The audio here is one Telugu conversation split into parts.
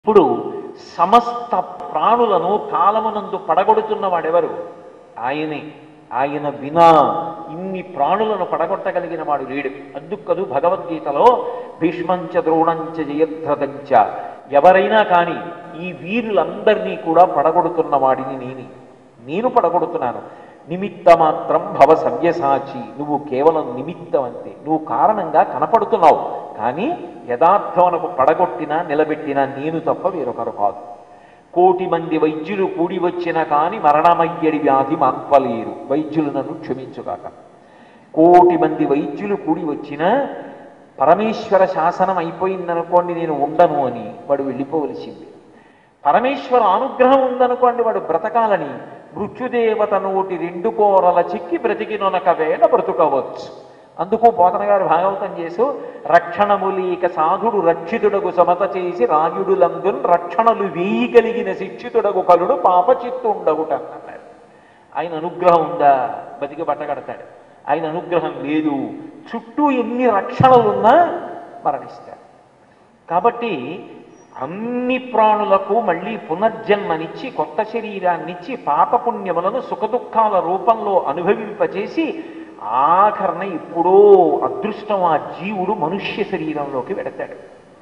ఇప్పుడు సమస్త ప్రాణులను కాలమునందు పడగొడుతున్న వాడెవరు ఆయనే ఆయన వినా ఇన్ని ప్రాణులను పడగొట్టగలిగిన వాడు లేడు అందుకదు భగవద్గీతలో భీష్మంచ ద్రోణంచ జయద్రథంచ ఎవరైనా కానీ ఈ వీరులందరినీ కూడా పడగొడుతున్న వాడిని నేనే నేను పడగొడుతున్నాను నిమిత్త మాత్రం భవ సవ్యసాచి నువ్వు కేవలం నిమిత్తం అంతే నువ్వు కారణంగా కనపడుతున్నావు కానీ యథార్థమునకు పడగొట్టినా నిలబెట్టినా నేను తప్ప వేరొకరు కాదు కోటి మంది వైద్యులు కూడి వచ్చిన కాని మరణమయ్యడి వ్యాధి మాన్పలేరు వైద్యులు నన్ను క్షమించుగాక కోటి మంది వైద్యులు కూడి వచ్చినా పరమేశ్వర శాసనం అయిపోయిందనుకోండి నేను ఉండను అని వాడు వెళ్ళిపోవలసింది పరమేశ్వర అనుగ్రహం ఉందనుకోండి వాడు బ్రతకాలని మృత్యుదేవత నోటి రెండు కోరల చిక్కి బ్రతికినొనక వేళ బ్రతుకవచ్చు అందుకు పోతన గారు భాగవతం చేసు రక్షణములీక సాధుడు రక్షితుడగు సమత చేసి రాయుడులందున్ రక్షణలు వేయి కలిగిన శిక్షితుడగు కలుడు పాపచిత్తుండగుట అన్నాడు ఆయన అనుగ్రహం ఉందా బతికి బట్టగడతాడు ఆయన అనుగ్రహం లేదు చుట్టూ ఎన్ని రక్షణలున్నా మరణిస్తాడు కాబట్టి అన్ని ప్రాణులకు మళ్ళీ పునర్జన్మనిచ్చి కొత్త శరీరాన్నిచ్చి పాపపుణ్యములను సుఖదుఖాల రూపంలో అనుభవింపచేసి ఆఖరణ ఎప్పుడో అదృష్టం ఆ జీవుడు మనుష్య శరీరంలోకి వెడతాడు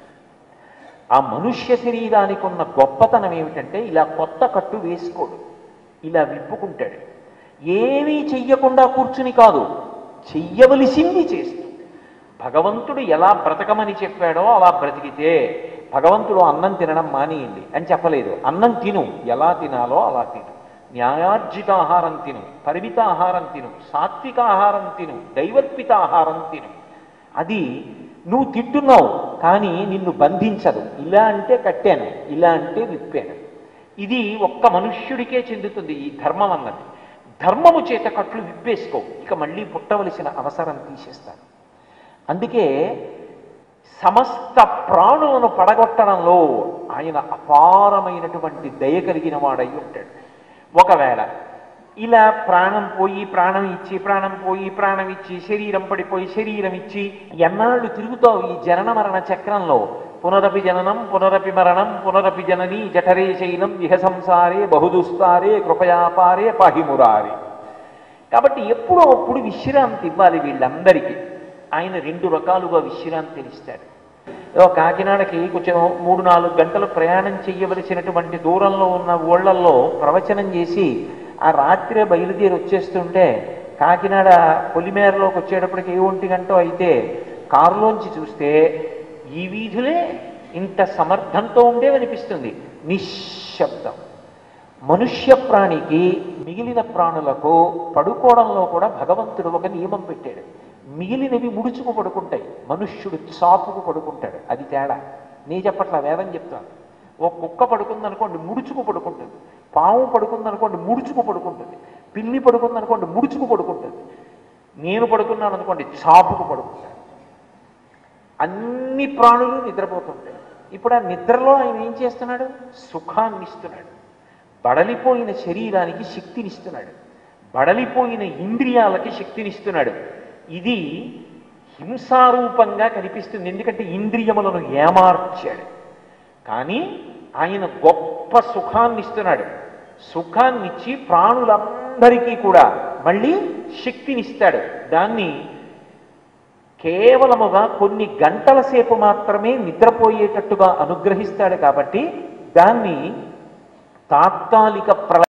ఆ మనుష్య శరీరానికి ఉన్న గొప్పతనం ఏమిటంటే ఇలా కొత్త కట్టు వేసుకోడు ఇలా విప్పుకుంటాడు ఏమీ చెయ్యకుండా కూర్చుని కాదు చెయ్యవలసింది చేస్తూ భగవంతుడు ఎలా బ్రతకమని చెప్పాడో అలా బ్రతికితే భగవంతుడు అన్నం తినడం మానేయండి అని చెప్పలేదు అన్నం తిను ఎలా తినాలో అలా తిను న్యాయార్జిత ఆహారం తిను పరిమిత ఆహారం తిను సాత్విక ఆహారం తిను దైవర్పిత ఆహారం తిను అది నువ్వు తింటున్నావు కానీ నిన్ను బంధించదు ఇలా అంటే కట్టాను ఇలా అంటే విప్పాను ఇది ఒక్క మనుష్యుడికే చెందుతుంది ఈ ధర్మం అన్నది ధర్మము చేత కట్లు విప్పేసుకో ఇక మళ్ళీ పుట్టవలసిన అవసరం తీసేస్తాను అందుకే సమస్త ప్రాణులను పడగొట్టడంలో ఆయన అపారమైనటువంటి దయ కలిగిన వాడై ఉంటాడు ఒకవేళ ఇలా ప్రాణం పోయి ప్రాణం ఇచ్చి ప్రాణం పోయి ప్రాణం ఇచ్చి శరీరం పడిపోయి శరీరం ఇచ్చి ఎన్నాళ్ళు తిరుగుతావు ఈ జనన మరణ చక్రంలో పునరపి జననం పునరపి మరణం పునరపి జనని జఠరే శైలం ఇహ సంసారే బహుదుస్తారే కృపయాపారే పాహిమురారే కాబట్టి ఎప్పుడో అప్పుడు విశ్రాంతి ఇవ్వాలి వీళ్ళందరికీ ఆయన రెండు రకాలుగా విశ్రాంతి ఇస్తాడు ఏదో కాకినాడకి కొంచెం మూడు నాలుగు గంటలు ప్రయాణం చేయవలసినటువంటి దూరంలో ఉన్న ఊళ్ళల్లో ప్రవచనం చేసి ఆ రాత్రే బయలుదేరి వచ్చేస్తుంటే కాకినాడ పొలిమేరలోకి వచ్చేటప్పటికి ఏ ఒంటి గంట అయితే కారులోంచి చూస్తే ఈ వీధులే ఇంత సమర్థంతో ఉండేవనిపిస్తుంది నిశ్శబ్దం మనుష్య ప్రాణికి మిగిలిన ప్రాణులకు పడుకోవడంలో కూడా భగవంతుడు ఒక నియమం పెట్టాడు మిగిలినవి ముడుచుకు పడుకుంటాయి మనుష్యుడు చాపుకు పడుకుంటాడు అది తేడా నీ చెప్పట్ల వేదం చెప్తాను ఓ కుక్క పడుకుందనుకోండి ముడుచుకు పడుకుంటుంది పాము పడుకుందనుకోండి ముడుచుకు పడుకుంటుంది పిల్లి పడుకుందనుకోండి ముడుచుకు పడుకుంటుంది నేను పడుకున్నాను అనుకోండి చాపుకు పడుకుంటాను అన్ని ప్రాణులు నిద్రపోతుంటాయి ఇప్పుడు ఆ నిద్రలో ఆయన ఏం చేస్తున్నాడు సుఖాన్ని ఇస్తున్నాడు బడలిపోయిన శరీరానికి శక్తినిస్తున్నాడు బడలిపోయిన ఇంద్రియాలకి శక్తినిస్తున్నాడు ఇది హింసారూపంగా కనిపిస్తుంది ఎందుకంటే ఇంద్రియములను ఏమార్చాడు కానీ ఆయన గొప్ప సుఖాన్ని ఇస్తున్నాడు సుఖాన్నిచ్చి ప్రాణులందరికీ కూడా మళ్ళీ శక్తినిస్తాడు దాన్ని కేవలముగా కొన్ని గంటల సేపు మాత్రమే నిద్రపోయేటట్టుగా అనుగ్రహిస్తాడు కాబట్టి దాన్ని తాత్కాలిక ప్రళ